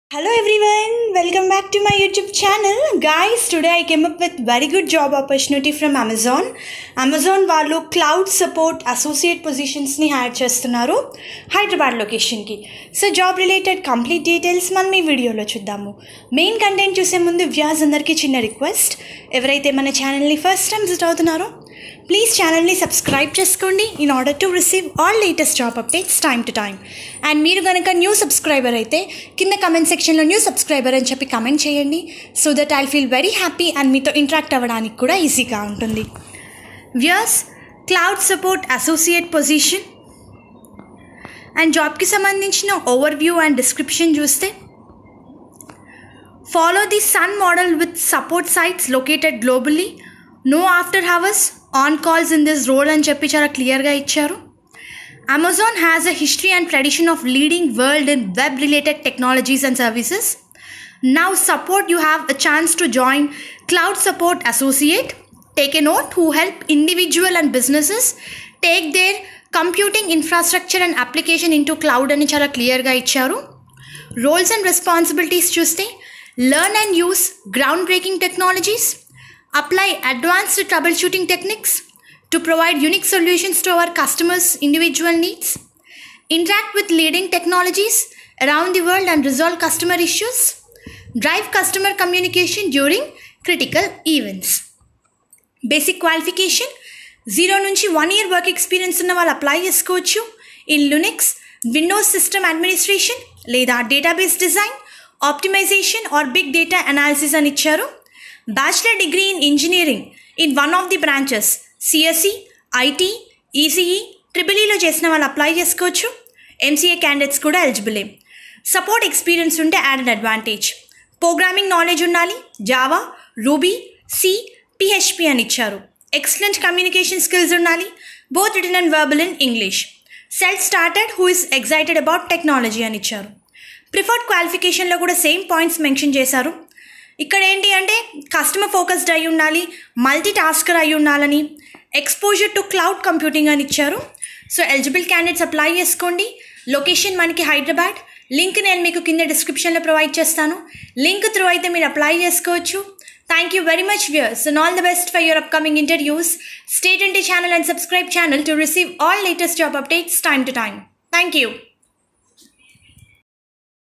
Hello everyone, welcome back to my YouTube channel. Guys, today I came up with very good job opportunity from Amazon. Amazon వాళ్ళు cloud support associate పొజిషన్స్ని hire చేస్తున్నారు హైదరాబాద్ లొకేషన్కి so job related complete details మనం ఈ వీడియోలో చూద్దాము main content చూసే ముందు వ్యాస్ అందరికీ చిన్న రిక్వెస్ట్ ఎవరైతే మన ఛానల్ని ఫస్ట్ టైం విజిట్ అవుతున్నారో ప్లీజ్ ఛానల్ని సబ్స్క్రైబ్ చేసుకోండి in order to receive all latest job updates time to time and మీరు కనుక న్యూ సబ్స్క్రైబర్ అయితే కింద కమెంట్ సెక్షన్లో న్యూ సబ్స్క్రైబర్ అని చెప్పి కమెంట్ చేయండి so that I feel very happy and మీతో ఇంటరాక్ట్ అవ్వడానికి కూడా ఈజీగా ఉంటుంది views cloud support associate position and జాబ్కి సంబంధించిన ఓవర్ వ్యూ అండ్ డిస్క్రిప్షన్ చూస్తే follow the sun model with support sites located globally no after hours on calls in this role అని చెప్పి చాలా క్లియర్గా ఇచ్చారు Amazon has a history and tradition of leading world in web related technologies and services now support you have a chance to join cloud support associate take a note who help individual and businesses take their computing infrastructure and application into cloud అని చాలా క్లియర్గా ఇచ్చారు roles and responsibilities చూస్తే learn and use ground breaking technologies apply advanced troubleshooting techniques to provide unique solutions to our customers' individual needs, interact with leading technologies around the world and resolve customer issues, drive customer communication during critical events. Basic qualification zero నుంచి one year work experience ఉన్న వాళ్ళు apply చేసుకోవచ్చు in Linux Windows system administration లేదా database design optimisation or big data analysis అని ఇచ్చారు bachelor degree in engineering in one of the branches CSC IT ECE triple చేసిన వాళ్ళు apply చేసుకోవచ్చు MCA candidates కూడా ఎలిజిబులే సపోర్ట్ ఎక్స్పీరియన్స్ ఉంటే యాడెడ్ అడ్వాంటేజ్ ప్రోగ్రామింగ్ నాలెడ్జ్ ఉండాలి జావా రూబీ సి పిహెచ్పి అని ఇచ్చారు ఎక్సలెంట్ కమ్యూనికేషన్ స్కిల్స్ ఉండాలి both written and verbal in English self started who is excited about technology అని ఇచ్చారు ప్రిఫర్డ్ క్వాలిఫికేషన్లో కూడా సేమ్ పాయింట్స్ మెన్షన్ చేశారు ఇక్కడ ఏంటి అంటే కస్టమర్ ఫోకస్డ్ అయి ఉండాలి మల్టీ టాస్కర్ అయి ఉండాలని ఎక్స్పోజర్ టు క్లౌడ్ కంప్యూటింగ్ అని ఇచ్చారు సో ఎలిజిబుల్ క్యాండిడేట్స్ అప్లై చేసుకోండి లొకేషన్ మనకి హైదరాబాద్ లింక్ నేను మీకు కింద డిస్క్రిప్షన్లో ప్రొవైడ్ చేస్తాను లింక్ త్రూ అయితే మీరు అప్లై చేసుకోవచ్చు thank you very much viewers and all the best for your upcoming interviews state ఇంటి channel and subscribe channel to receive all latest job updates time to time thank you